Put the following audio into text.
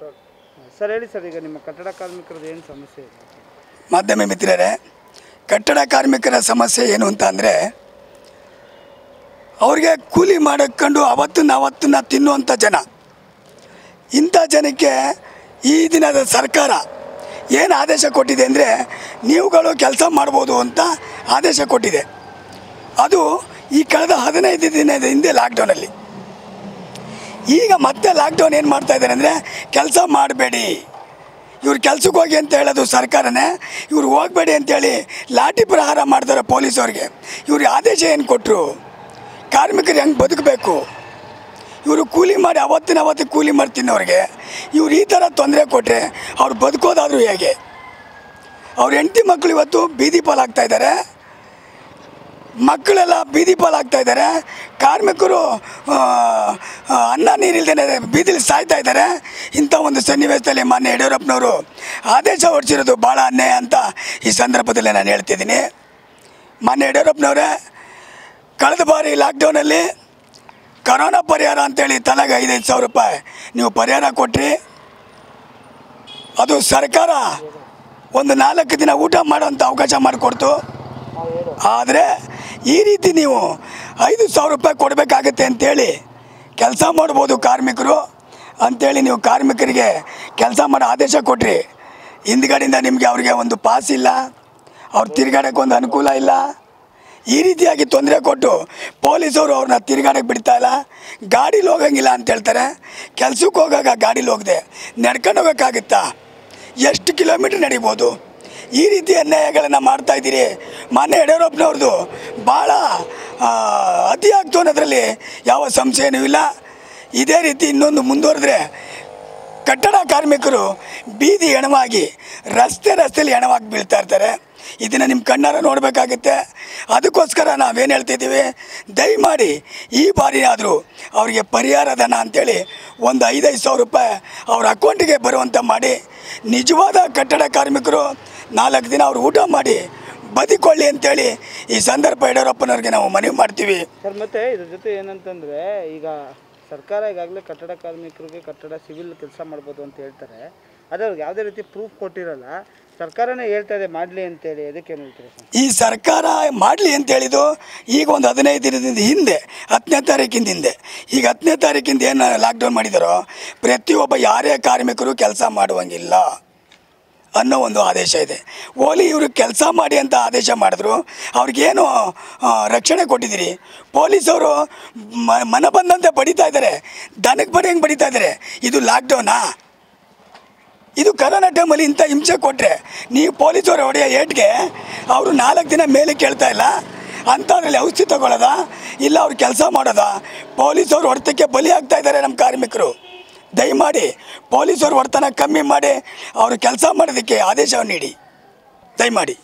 sir ಹೇಳಿ sir ಈಗ ನಿಮ್ಮ ಕಟ್ಟಡ ಕಾರ್ಮಿಕರದ್ದು ಏನು ಸಮಸ್ಯೆ ಇದೆ ಮಾಧ್ಯಮ ಮಿತ್ರರೇ ಕಟ್ಟಡ ಕಾರ್ಮಿಕರ ಸಮಸ್ಯೆ ಏನು ಅಂತ ಅಂದರೆ ಅವ್ರಿಗೆ ಕೂಲಿ ಮಾಡಕೊಂಡು ಅವತ್ತನ್ನ ಅವತ್ತನ್ನ ತಿನ್ನುವಂಥ ಜನ ಇಂಥ ಜನಕ್ಕೆ ಈ ದಿನದ ಸರ್ಕಾರ ಏನು ಆದೇಶ ಕೊಟ್ಟಿದೆ ಅಂದರೆ ನೀವುಗಳು ಕೆಲಸ ಮಾಡ್ಬೋದು ಅಂತ ಆದೇಶ ಕೊಟ್ಟಿದೆ ಅದು ಈ ಕಳೆದ ಹದಿನೈದು ದಿನದ ಹಿಂದೆ ಲಾಕ್ಡೌನಲ್ಲಿ ಈಗ ಮತ್ತೆ ಲಾಕ್ಡೌನ್ ಏನು ಮಾಡ್ತಾ ಇದ್ದಾರೆ ಅಂದರೆ ಕೆಲಸ ಮಾಡಬೇಡಿ ಇವ್ರು ಕೆಲ್ಸಕ್ಕೆ ಹೋಗಿ ಅಂತ ಹೇಳೋದು ಸರ್ಕಾರನೇ ಇವ್ರು ಹೋಗಬೇಡಿ ಅಂತೇಳಿ ಲಾಠಿ ಪ್ರಹಾರ ಮಾಡ್ತಾರೆ ಪೊಲೀಸವ್ರಿಗೆ ಇವ್ರಿಗೆ ಆದೇಶ ಏನು ಕೊಟ್ಟರು ಕಾರ್ಮಿಕರು ಹೆಂಗೆ ಬದುಕಬೇಕು ಇವರು ಕೂಲಿ ಮಾಡಿ ಅವತ್ತಿನ ಅವತ್ತು ಕೂಲಿ ಮಾಡಿ ತಿನ್ನೋರಿಗೆ ಇವ್ರು ಈ ಥರ ತೊಂದರೆ ಕೊಟ್ಟರೆ ಅವ್ರು ಬದುಕೋದಾದರೂ ಹೇಗೆ ಅವ್ರ ಹೆಂಡತಿ ಮಕ್ಕಳು ಇವತ್ತು ಬೀದಿ ಪಾಲಾಗ್ತಾ ಇದ್ದಾರೆ ಮಕ್ಕಳೆಲ್ಲ ಬೀದಿ ಪಾಲಾಗ್ತಾ ಇದ್ದಾರೆ ಕಾರ್ಮಿಕರು ಆ, ಆ, ಅನ್ನ ನೀರಿಲ್ದೇ ಬೀದಿಲಿ ಸಾಯ್ತಾ ಇದ್ದಾರೆ ಇಂಥ ಒಂದು ಸನ್ನಿವೇಶದಲ್ಲಿ ಮಾನ್ಯ ಯಡಿಯೂರಪ್ಪನವರು ಆದೇಶ ಹೊರಡಿಸಿರೋದು ಭಾಳ ಅನ್ಯಾಯ ಅಂತ ಈ ಸಂದರ್ಭದಲ್ಲಿ ನಾನು ಹೇಳ್ತಿದ್ದೀನಿ ಮಾನ್ಯ ಯಡಿಯೂರಪ್ಪನವರೇ ಕಳೆದ ಬಾರಿ ಲಾಕ್ಡೌನಲ್ಲಿ ಕರೋನಾ ಪರಿಹಾರ ಅಂತೇಳಿ ತಲೆಗೆ ಐದೈದು ಸಾವಿರ ರೂಪಾಯಿ ನೀವು ಪರಿಹಾರ ಕೊಟ್ರಿ ಅದು ಸರ್ಕಾರ ಒಂದು ನಾಲ್ಕು ದಿನ ಊಟ ಮಾಡೋಂಥ ಅವಕಾಶ ಮಾಡಿಕೊಡ್ತು ಆದರೆ ಈ ರೀತಿ ನೀವು ಐದು ಸಾವಿರ ರೂಪಾಯಿ ಕೊಡಬೇಕಾಗತ್ತೆ ಅಂತೇಳಿ ಕೆಲಸ ಮಾಡ್ಬೋದು ಕಾರ್ಮಿಕರು ಅಂಥೇಳಿ ನೀವು ಕಾರ್ಮಿಕರಿಗೆ ಕೆಲಸ ಮಾಡೋ ಆದೇಶ ಕೊಟ್ರಿ ಹಿಂದ್ಗಡೆಯಿಂದ ನಿಮಗೆ ಅವ್ರಿಗೆ ಒಂದು ಪಾಸ್ ಇಲ್ಲ ಅವ್ರು ತಿರ್ಗಾಡಕ್ಕೆ ಒಂದು ಅನುಕೂಲ ಇಲ್ಲ ಈ ರೀತಿಯಾಗಿ ತೊಂದರೆ ಕೊಟ್ಟು ಪೊಲೀಸವರು ಅವ್ರನ್ನ ತಿರ್ಗಾಡಕ್ಕೆ ಬಿಡ್ತಾ ಇಲ್ಲ ಗಾಡೀಲಿ ಹೋಗಂಗಿಲ್ಲ ಅಂತ ಹೇಳ್ತಾರೆ ಕೆಲ್ಸಕ್ಕೆ ಹೋಗಾಗ ಗಾಡೀಲಿ ಹೋಗದೆ ನಡ್ಕೊಂಡು ಹೋಗೋಕ್ಕಾಗುತ್ತಾ ಎಷ್ಟು ಕಿಲೋಮೀಟ್ರ್ ನಡಿಬೋದು ಈ ರೀತಿ ಅನ್ಯಾಯಗಳನ್ನು ಮಾಡ್ತಾ ಇದ್ದೀರಿ ಮಾನ್ಯ ಯಡಿಯೂರಪ್ಪನವ್ರದ್ದು ಭಾಳ ಆ, ಅತಿ ಆಗ್ತು ಅನ್ನೋದ್ರಲ್ಲಿ ಯಾವ ಸಂಶಯನೂ ಇಲ್ಲ ಇದೇ ರೀತಿ ಇನ್ನೊಂದು ಮುಂದುವರೆದ್ರೆ ಕಟ್ಟಡ ಕಾರ್ಮಿಕರು ಬೀದಿ ಹೆಣವಾಗಿ ರಸ್ತೆ ರಸ್ತೆಯಲ್ಲಿ ಹೆಣವಾಗಿ ಬೀಳ್ತಾ ಇರ್ತಾರೆ ಇದನ್ನು ನಿಮ್ಮ ಕಣ್ಣಾರ ನೋಡಬೇಕಾಗುತ್ತೆ ಅದಕ್ಕೋಸ್ಕರ ನಾವೇನು ಹೇಳ್ತಿದ್ದೀವಿ ದಯಮಾಡಿ ಈ ಬಾರಿ ಆದರೂ ಅವರಿಗೆ ಪರಿಹಾರ ಧನ ಅಂತೇಳಿ ಒಂದು ಐದೈದು ಸಾವಿರ ರೂಪಾಯಿ ಅವ್ರ ಅಕೌಂಟಿಗೆ ಬರುವಂಥ ಮಾಡಿ ನಿಜವಾದ ಕಟ್ಟಡ ಕಾರ್ಮಿಕರು ನಾಲ್ಕು ದಿನ ಅವ್ರು ಊಟ ಮಾಡಿ ಬದುಕೊಳ್ಳಿ ಅಂತೇಳಿ ಈ ಸಂದರ್ಭ ಯಡಿಯೂರಪ್ಪನವ್ರಿಗೆ ನಾವು ಮನವಿ ಮಾಡ್ತೀವಿ ಸರ್ ಮತ್ತೆ ಇದ್ರ ಜೊತೆ ಏನಂತಂದ್ರೆ ಈಗ ಸರ್ಕಾರ ಈಗಾಗಲೇ ಕಟ್ಟಡ ಕಾರ್ಮಿಕರಿಗೆ ಕಟ್ಟಡ ಸಿವಿಲ್ ಕೆಲಸ ಮಾಡ್ಬೋದು ಅಂತ ಹೇಳ್ತಾರೆ ಆದರೆ ಅವ್ರಿಗೆ ಯಾವುದೇ ರೀತಿ ಪ್ರೂಫ್ ಕೊಟ್ಟಿರಲ್ಲ ಸರ್ಕಾರನೇ ಹೇಳ್ತಾ ಇದೆ ಮಾಡಲಿ ಅಂತೇಳಿ ಅದಕ್ಕೇನು ಹೇಳ್ತೀರಾ ಸರ್ ಈ ಸರ್ಕಾರ ಮಾಡಲಿ ಅಂತ ಹೇಳಿದ್ದು ಈಗ ಒಂದು ಹದಿನೈದು ದಿನದಿಂದ ಹಿಂದೆ ಹತ್ತನೇ ತಾರೀಕಿಂದ ಹಿಂದೆ ಈಗ ಹತ್ತನೇ ತಾರೀಕಿಂದ ಏನು ಲಾಕ್ಡೌನ್ ಮಾಡಿದಾರೋ ಪ್ರತಿಯೊಬ್ಬ ಯಾರೇ ಕಾರ್ಮಿಕರು ಕೆಲಸ ಮಾಡುವಂಗಿಲ್ಲ ಅನ್ನೋ ಒಂದು ಆದೇಶ ಇದೆ ಓಲಿ ಇವರು ಕೆಲಸ ಮಾಡಿ ಅಂತ ಆದೇಶ ಮಾಡಿದ್ರು ಅವ್ರಿಗೇನು ಆ, ರಕ್ಷಣೆ ಕೊಟ್ಟಿದ್ದೀರಿ ಪೊಲೀಸವರು ಮ- ಮನ ಬಂದಂತೆ ಬಡಿತಾ ಇದ್ದಾರೆ ದನಕ್ಕೆ ಬಡಿ ಹೆಂಗೆ ಬಡಿತಾ ಇದ್ದಾರೆ ಇದು ಲಾಕ್ಡೌನಾ ಇದು ಕರೋನಾ ಟೈಮಲ್ಲಿ ಇಂಥ ಹಿಂಸೆ ಕೊಟ್ಟರೆ ನೀವು ಪೊಲೀಸರು ಹೊಡೆಯೋ ಏಟ್ಗೆ ಅವರು ನಾಲ್ಕು ದಿನ ಮೇಲೆ ಕೇಳ್ತಾ ಇಲ್ಲ ಅಂಥದ್ರಲ್ಲಿ ಔಷಧಿ ತಗೊಳ್ಳೋದ ಇಲ್ಲ ಅವ್ರು ಕೆಲಸ ಮಾಡೋದ ಪೊಲೀಸರು ಹೊಡೆತಕ್ಕೆ ಬಲಿ ಆಗ್ತಾ ಇದ್ದಾರೆ ನಮ್ಮ ಕಾರ್ಮಿಕರು ದಯಮಾಡಿ ಪೊಲೀಸರು ಹೊಡೆತನ ಕಮ್ಮಿ ಮಾಡಿ ಅವರು ಕೆಲಸ ಮಾಡೋದಕ್ಕೆ ಆದೇಶವನ್ನು ನೀಡಿ ದಯಮಾಡಿ